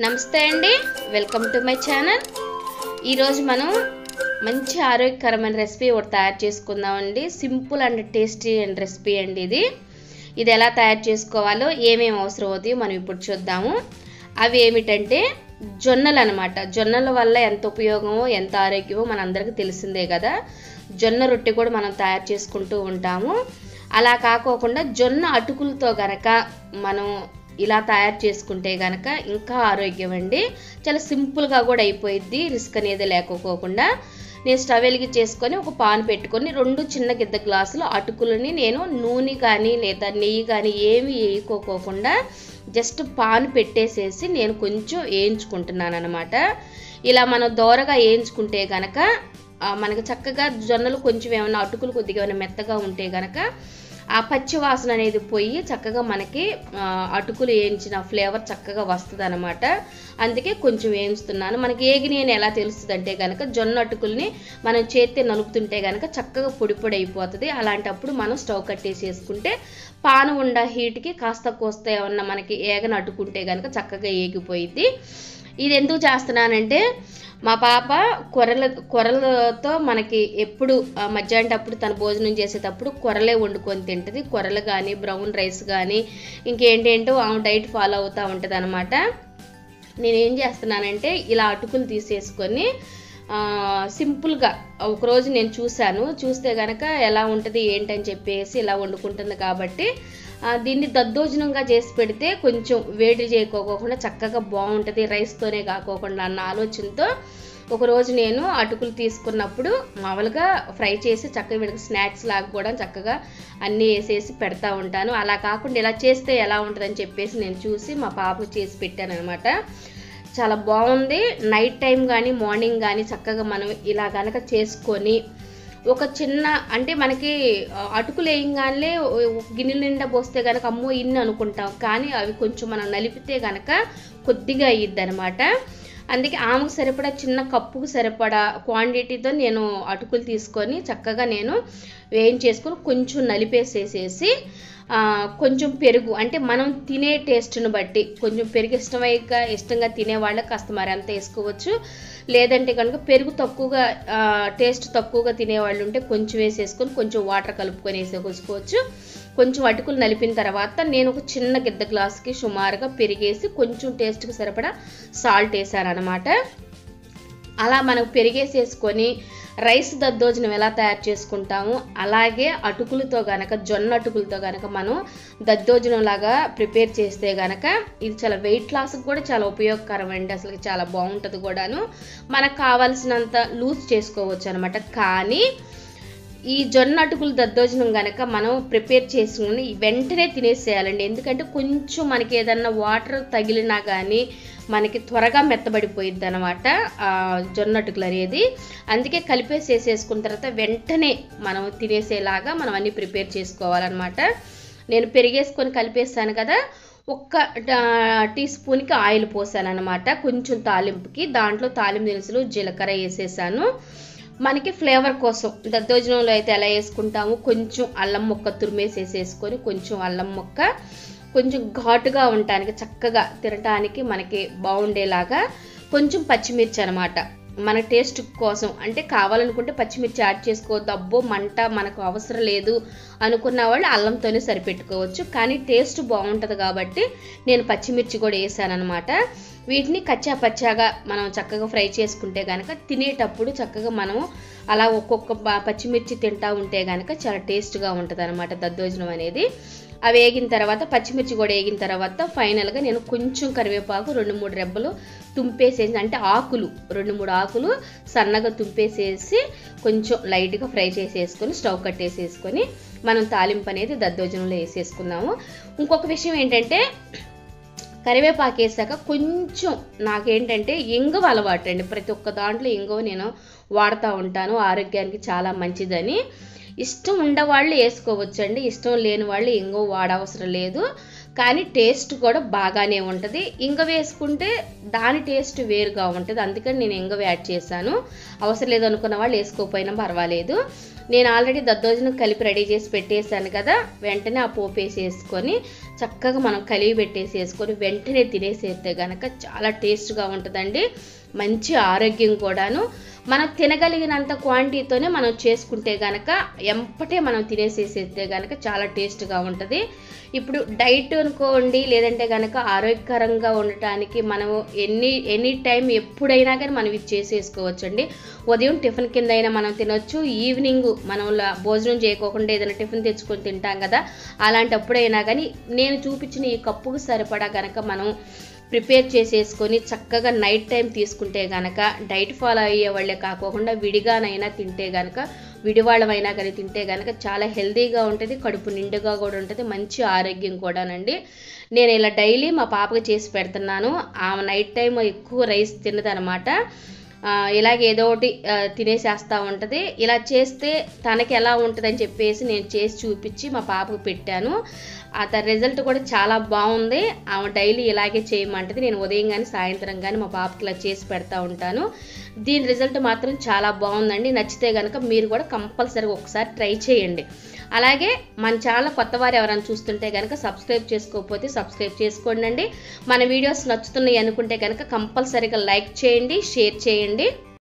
నమస్తే అండి welcome to my channel ఈరోజు మనం మంచి ఆరోగ్యకరమైన రెసిపీ ఒకటి తయారు చేసుకుందామండి simple and tasty and recipe అండి ఇది ఇది ఎలా తయారు చేసుకోవాలో ఏమేమి అవసరం అవుతాయో మనం ఇప్పుడు చూద్దాము అవి ఏమిటంటే జొన్నలు అనమాట జొన్నల వల్ల ఎంత ఉపయోగమో ఎంత ఆరోగ్యమో మనందరికీ తెలిసిందే కదా జొన్న రొట్టె కూడా మనం తయారు చేసుకుంటూ ఉంటాము అలా కాకోకుండా జొన్న అటుకులతో గనక మనం ఇలా తయారు చేసుకుంటే గనక ఇంకా ఆరోగ్యం అండి చాలా సింపుల్గా కూడా అయిపోయిద్ది రిస్క్ అనేది లేకపోకుండా నేను స్టవ్ వెలిగించేసుకొని ఒక పాన్ పెట్టుకొని రెండు చిన్న గిద్ద గ్లాసులు అటుకులని నేను నూనె కానీ లేదా నెయ్యి కానీ ఏమి వేయకోకోకుండా జస్ట్ పాన్ పెట్టేసేసి నేను కొంచెం వేయించుకుంటున్నాను అనమాట ఇలా మనం దోరగా వేయించుకుంటే గనక ఆ, మనకి చక్కగా జొన్నలు కొంచెం ఏమైనా అటుకులు కొద్దిగా ఏమైనా మెత్తగా ఉంటే గనక ఆ పచ్చి వాసన అనేది పోయి చక్కగా మనకి ఆ, అటుకులు వేయించిన ఫ్లేవర్ చక్కగా వస్తుంది అనమాట అందుకే కొంచెం వేయించుతున్నాను మనకి ఏగిని అని ఎలా తెలుస్తుంది అంటే కనుక జొన్న అటుకుల్ని మనం చేత్తే నలుపుతుంటే కనుక చక్కగా పొడి పొడి అయిపోతుంది అలాంటప్పుడు మనం స్టవ్ కట్టేసి వేసుకుంటే పాన ఉండ హీట్కి కాస్త కోస్త ఏమన్నా మనకి ఏగన అట్టుకుంటే కనుక చక్కగా ఏగిపోయిద్ది ఇది ఎందుకు చేస్తున్నానంటే మా పాప కొరల కొరలతో మనకి ఎప్పుడు ఆ, మధ్యాహ్నం అప్పుడు తన భోజనం చేసేటప్పుడు కొరలే వండుకొని తింటుంది కొరలు కానీ బ్రౌన్ రైస్ కానీ ఇంకేంటేంటో ఆమె డైట్ ఫాలో అవుతూ ఉంటుంది అనమాట నేను ఏం చేస్తున్నానంటే ఇలా అటుకులు తీసేసుకొని ఆ, సింపుల్గా ఒకరోజు నేను చూశాను చూస్తే కనుక ఎలా ఉంటుంది ఏంటని చెప్పేసి ఇలా వండుకుంటుంది కాబట్టి ఆ, దీన్ని దద్దోజనంగా చేసి పెడితే కొంచెం వేడి చేయకోకుండా చక్కగా బాగుంటుంది రైస్తోనే కాకోకుండా అన్న ఆలోచనతో ఒకరోజు నేను అటుకులు తీసుకున్నప్పుడు మామూలుగా ఫ్రై చేసి చక్కగా వీళ్ళకి స్నాక్స్ లాగా కూడా చక్కగా అన్నీ వేసేసి పెడతా ఉంటాను అలా కాకుండా ఇలా చేస్తే ఎలా ఉంటుందని చెప్పేసి నేను చూసి మా పాపకు చేసి పెట్టాను అనమాట చాలా బాగుంది నైట్ టైం కానీ మార్నింగ్ కానీ చక్కగా మనం ఇలా కనుక చేసుకొని ఒక చిన్న అంటే మనకి ఆ, అటుకులు వేయంగానే గిన్నెల నిండా పోస్తే కనుక అమ్మో ఇన్ని అనుకుంటాం కానీ అవి కొంచెం మనం నలిపితే కనుక కొద్దిగా అయ్యిద్ది అనమాట అందుకే ఆమెకు సరిపడా చిన్న కప్పుకు సరిపడా క్వాంటిటీతో నేను అటుకులు తీసుకొని చక్కగా నేను వేయించేసుకొని కొంచెం నలిపేసేసేసి ఆ, కొంచెం పెరుగు అంటే మనం తినే టేస్ట్ని బట్టి కొంచెం పెరుగు ఇష్టమైక ఇష్టంగా తినే వాళ్ళకి కాస్త మరి అంత వేసుకోవచ్చు లేదంటే కనుక పెరుగు తక్కువగా ఆ, టేస్ట్ తక్కువగా తినేవాళ్ళు ఉంటే కొంచెం వేసేసుకొని కొంచెం వాటర్ కలుపుకొని వేసేసుకోవచ్చు కొంచెం అటుకులు నలిపిన తర్వాత నేను ఒక చిన్న గిద్ద గ్లాస్కి సుమారుగా పెరిగేసి కొంచెం టేస్ట్కి సరిపడా సాల్ట్ వేసాను అనమాట అలా మనం పెరిగేసేసుకొని రైస్ దద్దోజనం ఎలా తయారు చేసుకుంటాము అలాగే అటుకులతో గనక జొన్న అటుకులతో గనక మనం దద్దోజనం లాగా ప్రిపేర్ చేస్తే గనక ఇది చాలా వెయిట్ లాస్కి కూడా చాలా ఉపయోగకరం అండి అసలు చాలా బాగుంటుంది కూడాను మనకు కావాల్సినంత లూజ్ చేసుకోవచ్చు అనమాట కానీ ఈ జొన్న అటుకులు దద్దోజనం కనుక మనం ప్రిపేర్ చేసుకుని వెంటనే తినేసేయాలండి ఎందుకంటే కొంచెం మనకి ఏదన్నా వాటర్ తగిలినా కానీ మనకి త్వరగా మెత్తబడిపోయిద్ది అనమాట జొన్న అటుకులు అనేది అందుకే కలిపేసేసేసుకున్న తర్వాత వెంటనే మనం తినేసేలాగా మనం అన్నీ ప్రిపేర్ చేసుకోవాలన్నమాట నేను పెరిగేసుకొని కలిపేస్తాను కదా ఒక్క ట- టీ స్పూన్కి ఆయిల్ పోసాను అనమాట కొంచెం తాలింపుకి దాంట్లో తాలింపు దినుసులు జీలకర్ర వేసేసాను మనకి ఫ్లేవర్ కోసం దద్దోజనంలో అయితే ఎలా వేసుకుంటాము కొంచెం అల్లం ముక్క తురిమేసేసేసుకొని కొంచెం అల్లం ముక్క కొంచెం ఘాటుగా ఉండటానికి చక్కగా తినటానికి మనకి బాగుండేలాగా కొంచెం పచ్చిమిర్చి అనమాట మన టేస్ట్ కోసం అంటే కావాలనుకుంటే పచ్చిమిర్చి యాడ్ చేసుకోవద్దు అబ్బో మంట మనకు అవసరం లేదు అనుకున్న వాళ్ళు అల్లంతోనే సరిపెట్టుకోవచ్చు కానీ టేస్ట్ బాగుంటుంది కాబట్టి నేను పచ్చిమిర్చి కూడా వేసాను అనమాట వీటిని కచ్చా పచ్చాగా మనం చక్కగా ఫ్రై చేసుకుంటే కనుక తినేటప్పుడు చక్కగా మనం అలా ఒక్కొక్క బ- పచ్చిమిర్చి తింటా ఉంటే కనుక చాలా టేస్ట్గా ఉంటుంది అనమాట దద్దోజనం అనేది అవి వేగిన తర్వాత పచ్చిమిర్చి కూడా వేగిన తర్వాత ఫైనల్గా నేను కొంచెం కరివేపాకు రెండు మూడు రెబ్బలు తుంపేసేసి అంటే ఆకులు రెండు మూడు ఆకులు సన్నగా తుంపేసేసి కొంచెం లైట్గా ఫ్రై చేసేసుకొని స్టవ్ కట్టేసేసుకొని మనం తాలింపు అనేది దద్దోజనంలో వేసేసుకున్నాము ఇంకొక విషయం ఏంటంటే కరివేపాకు వేసాక కొంచెం నాకేంటంటే ఇంగువ అలవాటు అండి ప్రతి ఒక్క దాంట్లో ఇంగువ నేను వాడుతూ ఉంటాను ఆరోగ్యానికి చాలా మంచిదని ఇష్టం ఉండవాళ్ళు వేసుకోవచ్చండి ఇష్టం లేని వాళ్ళు ఇంగువ వాడవసరం లేదు కానీ టేస్ట్ కూడా బాగానే ఉంటుంది ఇంగ వేసుకుంటే దాని టేస్ట్ వేరుగా ఉంటుంది అందుకని నేను ఇంగవ యాడ్ చేశాను అవసరం లేదు అనుకున్న వాళ్ళు వేసుకోకపోయినా పర్వాలేదు నేను ఆల్రెడీ దద్దోజనం కలిపి రెడీ చేసి పెట్టేశాను కదా వెంటనే ఆ పోపు వేసేసుకొని చక్కగా మనం కలిగి పెట్టేసి వేసుకొని వెంటనే తినేసేస్తే కనుక చాలా టేస్ట్గా ఉంటుందండి మంచి ఆరోగ్యం కూడాను మనం తినగలిగినంత క్వాంటిటీతోనే మనం చేసుకుంటే కనుక ఎంపటే మనం తినేసేసేస్తే కనుక చాలా టేస్ట్గా ఉంటుంది ఇప్పుడు డైట్ అనుకోండి లేదంటే కనుక ఆరోగ్యకరంగా ఉండటానికి మనము ఎన్ని ఎనీ టైం ఎప్పుడైనా కానీ మనం ఇది చేసేసుకోవచ్చండి ఉదయం టిఫిన్ కింద అయినా మనం తినొచ్చు ఈవినింగ్ మనం ల- భోజనం చేయకోకుండా ఏదైనా టిఫిన్ తెచ్చుకొని తింటాం కదా అలాంటప్పుడైనా కానీ నేను చూపించిన ఈ కప్పుకు సరిపడా కనుక మనం ప్రిపేర్ చేసేసుకొని చక్కగా నైట్ టైం తీసుకుంటే గనక డైట్ ఫాలో అయ్యే వాళ్ళే కాకోకుండా విడిగానైనా తింటే గనక విడివాళ్ళమైనా కానీ తింటే గనక చాలా హెల్తీగా ఉంటుంది కడుపు నిండుగా కూడా ఉంటుంది మంచి ఆరోగ్యం కూడానండి నేను ఇలా డైలీ మా పాపకి చేసి పెడుతున్నాను ఆమె నైట్ టైం ఎక్కువ రైస్ తిన్నదనమాట ఆ, ఇలాగే ఏదో ఒకటి ఆ, తినేసేస్తూ ఉంటుంది ఇలా చేస్తే తనకి ఎలా ఉంటుందని చెప్పేసి నేను చేసి చూపించి మా పాపకు పెట్టాను ఆ త రిజల్ట్ కూడా చాలా బాగుంది ఆమె డైలీ ఇలాగే చేయమంటది నేను ఉదయం కానీ సాయంత్రం కానీ మా పాపకి ఇలా చేసి పెడతా ఉంటాను దీని రిజల్ట్ మాత్రం చాలా బాగుందండి నచ్చితే కనుక మీరు కూడా కంపల్సరీగా ఒకసారి ట్రై చేయండి అలాగే మన ఛానల్ కొత్త వారు ఎవరైనా చూస్తుంటే కనుక సబ్స్క్రైబ్ చేసుకోకపోతే సబ్స్క్రైబ్ చేసుకోండి మన వీడియోస్ నచ్చుతున్నాయి అనుకుంటే కనుక కంపల్సరీగా లైక్ చేయండి షేర్ చేయండి